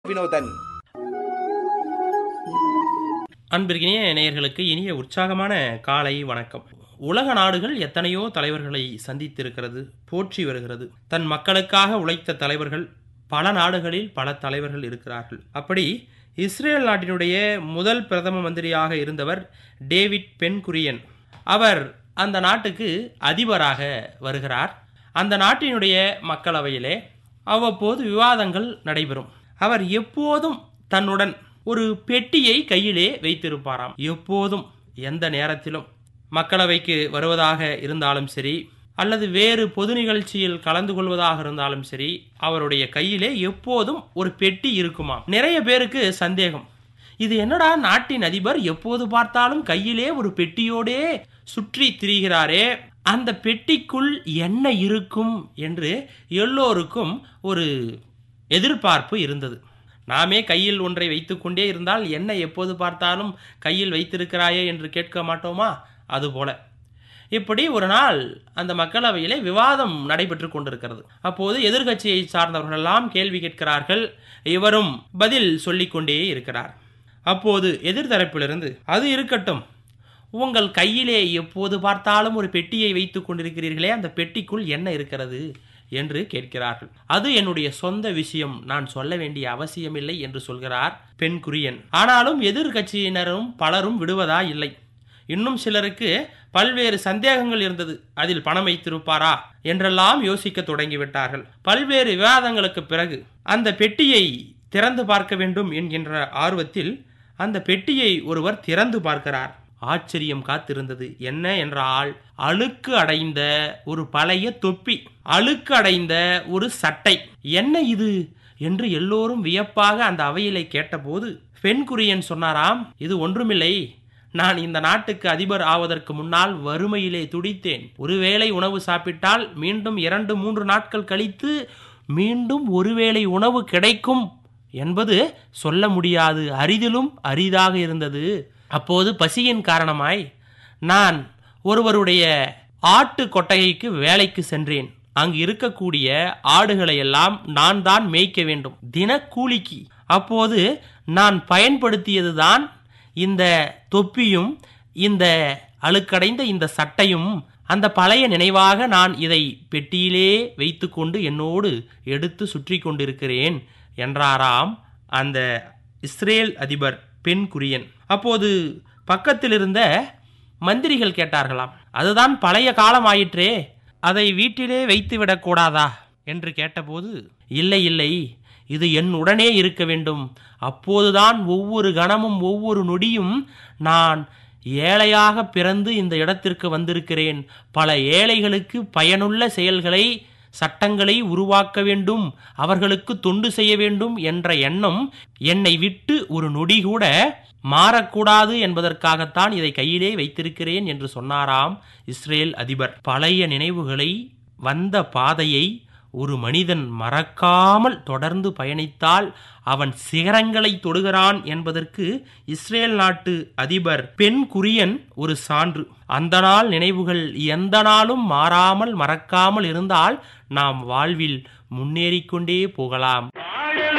வினோதன் அன்பிற்கினிய நேயர்களுக்கு இனிய உற்சாகமான காலை வணக்கம் உலக நாடுகள் எத்தனையோ தலைவர்களை சந்தித்திருக்கிறது போற்றி வருகிறது தன் மக்களுக்காக உழைத்த தலைவர்கள் பல நாடுகளில் பல தலைவர்கள் இருக்கிறார்கள் அப்படி இஸ்ரேல் நாட்டினுடைய முதல் பிரதம மந்திரியாக இருந்தவர் டேவிட் பென்குரியன் அவர் அந்த நாட்டுக்கு அதிபராக வருகிறார் அந்த நாட்டினுடைய மக்களவையிலே அவ்வப்போது விவாதங்கள் நடைபெறும் அவர் எப்போதும் தன்னுடன் ஒரு பெட்டியை கையிலே வைத்திருப்பாராம் எப்போதும் எந்த நேரத்திலும் மக்களவைக்கு வருவதாக இருந்தாலும் சரி அல்லது வேறு பொது நிகழ்ச்சியில் கலந்து கொள்வதாக இருந்தாலும் சரி அவருடைய கையிலே எப்போதும் ஒரு பெட்டி இருக்குமாம் நிறைய பேருக்கு சந்தேகம் இது என்னடா நாட்டின் அதிபர் எப்போது பார்த்தாலும் கையிலே ஒரு பெட்டியோடே சுற்றி திரிகிறாரே அந்த பெட்டிக்குள் என்ன இருக்கும் என்று எல்லோருக்கும் ஒரு எதிர்பார்ப்பு இருந்தது நாமே கையில் ஒன்றை வைத்துக்கொண்டே இருந்தால் என்ன எப்போது பார்த்தாலும் கையில் வைத்திருக்கிறாயே என்று கேட்க மாட்டோமா அதுபோல இப்படி ஒரு நாள் அந்த மக்களவையிலே விவாதம் நடைபெற்று கொண்டிருக்கிறது அப்போது எதிர்க்கட்சியை சார்ந்தவர்களெல்லாம் கேள்வி கேட்கிறார்கள் இவரும் பதில் சொல்லிக்கொண்டே இருக்கிறார் அப்போது எதிர்தரப்பிலிருந்து அது இருக்கட்டும் உங்கள் கையிலே எப்போது பார்த்தாலும் ஒரு பெட்டியை வைத்துக் கொண்டிருக்கிறீர்களே அந்த பெட்டிக்குள் என்ன இருக்கிறது என்று கேட்கிறார்கள் அது என்னுடைய சொந்த விஷயம் நான் சொல்ல வேண்டிய அவசியமில்லை என்று சொல்கிறார் பெண் குரியன் ஆனாலும் எதிர்கட்சியினரும் பலரும் விடுவதா இல்லை இன்னும் சிலருக்கு பல்வேறு சந்தேகங்கள் இருந்தது அதில் பணம் வைத்திருப்பாரா என்றெல்லாம் யோசிக்க தொடங்கிவிட்டார்கள் பல்வேறு விவாதங்களுக்கு பிறகு அந்த பெட்டியை திறந்து பார்க்க வேண்டும் என்கின்ற ஆர்வத்தில் அந்த பெட்டியை ஒருவர் திறந்து பார்க்கிறார் ஆச்சரியம் காத்திருந்தது என்ன என்றால் அழுக்கு அடைந்த ஒரு பழைய தொப்பி அழுக்கு அடைந்த ஒரு சட்டை என்ன இது என்று எல்லோரும் வியப்பாக அந்த அவையிலே கேட்டபோது பெண்குரியன் சொன்னாராம் இது ஒன்றுமில்லை நான் இந்த நாட்டுக்கு அதிபர் ஆவதற்கு முன்னால் வறுமையிலே துடித்தேன் ஒருவேளை உணவு சாப்பிட்டால் மீண்டும் இரண்டு மூன்று நாட்கள் கழித்து மீண்டும் ஒருவேளை உணவு கிடைக்கும் என்பது சொல்ல முடியாது அரிதிலும் அரிதாக இருந்தது அப்போது பசியின் காரணமாய் நான் ஒருவருடைய ஆட்டு கொட்டகைக்கு வேலைக்கு சென்றேன் அங்கு இருக்கக்கூடிய ஆடுகளை எல்லாம் நான் தான் மேய்க்க வேண்டும் தினக்கூலிக்கு அப்போது நான் பயன்படுத்தியதுதான் இந்த தொப்பியும் இந்த அழுக்கடைந்த இந்த சட்டையும் அந்த பழைய நினைவாக நான் இதை பெட்டியிலே வைத்துக்கொண்டு என்னோடு எடுத்து சுற்றி கொண்டிருக்கிறேன் என்றாராம் அந்த இஸ்ரேல் அதிபர் பெண் குரியன் அப்போது பக்கத்தில் இருந்த மந்திரிகள் கேட்டார்களாம் அதுதான் பழைய காலம் ஆயிற்றே அதை வீட்டிலே வைத்து விடக்கூடாதா என்று கேட்டபோது இல்லை இல்லை இது என் உடனே இருக்க வேண்டும் அப்போதுதான் ஒவ்வொரு கணமும் ஒவ்வொரு நொடியும் நான் ஏழையாக பிறந்து இந்த இடத்திற்கு வந்திருக்கிறேன் பல ஏழைகளுக்கு பயனுள்ள செயல்களை சட்டங்களை உருவாக்க வேண்டும் அவர்களுக்கு தொண்டு செய்ய வேண்டும் என்ற எண்ணம் என்னை விட்டு ஒரு நொடி கூட மாறக்கூடாது என்பதற்காகத்தான் இதை கையிலே வைத்திருக்கிறேன் என்று சொன்னாராம் இஸ்ரேல் அதிபர் பழைய நினைவுகளை வந்த பாதையை ஒரு மனிதன் மறக்காமல் தொடர்ந்து பயணித்தால் அவன் சிகரங்களை தொடுகிறான் என்பதற்கு இஸ்ரேல் நாட்டு அதிபர் பெண் குரியன் ஒரு சான்று அந்த நாள் நினைவுகள் எந்த நாளும் மாறாமல் மறக்காமல் இருந்தால் நாம் வாழ்வில் முன்னேறிக்கொண்டே போகலாம் வாழ